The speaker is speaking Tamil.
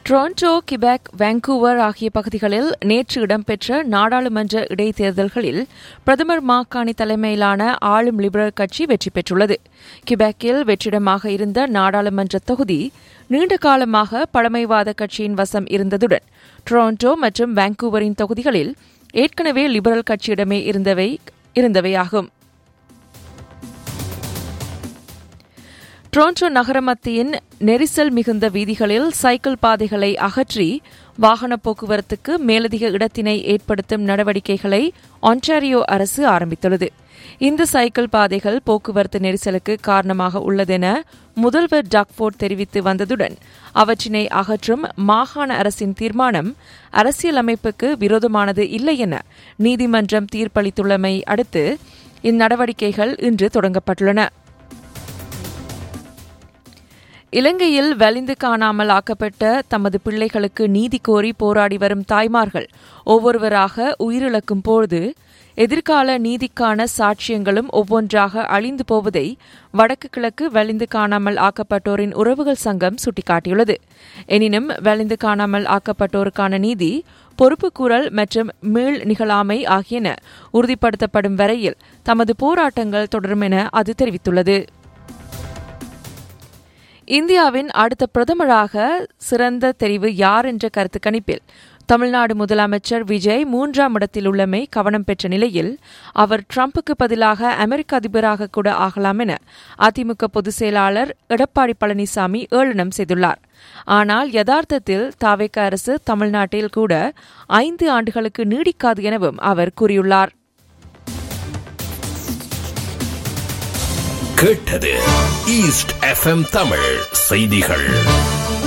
டொரண்டோ கிபெக் வாncouver ஆகிய பகுதிகளில் நேற்று இடம்பெற்ற நாடாளுமன்ற இடைத்தேர்தல்களில் பிரதமர் மாக்கானி தலைமையிலான ஆளும் லிபரல் கட்சி வெற்றி பெற்றுள்ளது கிபெக்கில் வெற்றிடமாக இருந்த நாடாளுமன்ற தொகுதி நீண்ட காலமாக பழமைவாத கட்சியின் வசம் இருந்ததுடன் டொரண்டோ மற்றும் வாncouverஇன் தொகுதிகளில் ஏற்கனவே லிபரல் கட்சியிடமே இருந்தவை இருந்தவையாகும் டொரண்டோ நகர மத்தியின் நெரிசல் மிகுந்த வீதிகளில் சைக்கிள் பாதைகளை அகற்றி வாகன போக்குவரத்துக்கு மேலதிக இடத்தினை ஏற்படுத்தும் நடவடிக்கைகளை ஒன்டாரியோ அரசு ஆரம்பித்துள்ளது இந்த சைக்கிள் பாதைகள் போக்குவரத்து நெரிசலுக்கு காரணமாக உள்ளதென முதல்வர் டக்ஃபோர்ட் தெரிவித்து வந்ததுடன் அவற்றினை அகற்றும் மாகாண அரசின் தீர்மானம் அரசியலமைப்புக்கு விரோதமானது இல்லை என நீதிமன்றம் தீர்ப்பளித்துள்ளமை அடுத்து இந்நடவடிக்கைகள் இன்று தொடங்கப்பட்டுள்ளன இலங்கையில் வலிந்து காணாமல் ஆக்கப்பட்ட தமது பிள்ளைகளுக்கு நீதி கோரி போராடி வரும் தாய்மார்கள் ஒவ்வொருவராக உயிரிழக்கும் போது எதிர்கால நீதிக்கான சாட்சியங்களும் ஒவ்வொன்றாக அழிந்து போவதை வடக்கு கிழக்கு வலிந்து காணாமல் ஆக்கப்பட்டோரின் உறவுகள் சங்கம் சுட்டிக்காட்டியுள்ளது எனினும் வலிந்து காணாமல் ஆக்கப்பட்டோருக்கான நீதி பொறுப்புக்கூறல் மற்றும் மீள் நிகழாமை ஆகியன உறுதிப்படுத்தப்படும் வரையில் தமது போராட்டங்கள் தொடரும் என அது தெரிவித்துள்ளது இந்தியாவின் அடுத்த பிரதமராக சிறந்த தெரிவு யார் என்ற கருத்து கணிப்பில் தமிழ்நாடு முதலமைச்சர் விஜய் மூன்றாம் இடத்தில் உள்ளமை கவனம் பெற்ற நிலையில் அவர் டிரம்புக்கு பதிலாக அமெரிக்க அதிபராக கூட ஆகலாம் என அதிமுக பொதுச் செயலாளர் எடப்பாடி பழனிசாமி ஏளனம் செய்துள்ளார் ஆனால் யதார்த்தத்தில் தாவேக்க அரசு தமிழ்நாட்டில் கூட ஐந்து ஆண்டுகளுக்கு நீடிக்காது எனவும் அவர் கூறியுள்ளார் கேட்டது ஈஸ்ட் எஃப்எம் தமிழ் செய்திகள்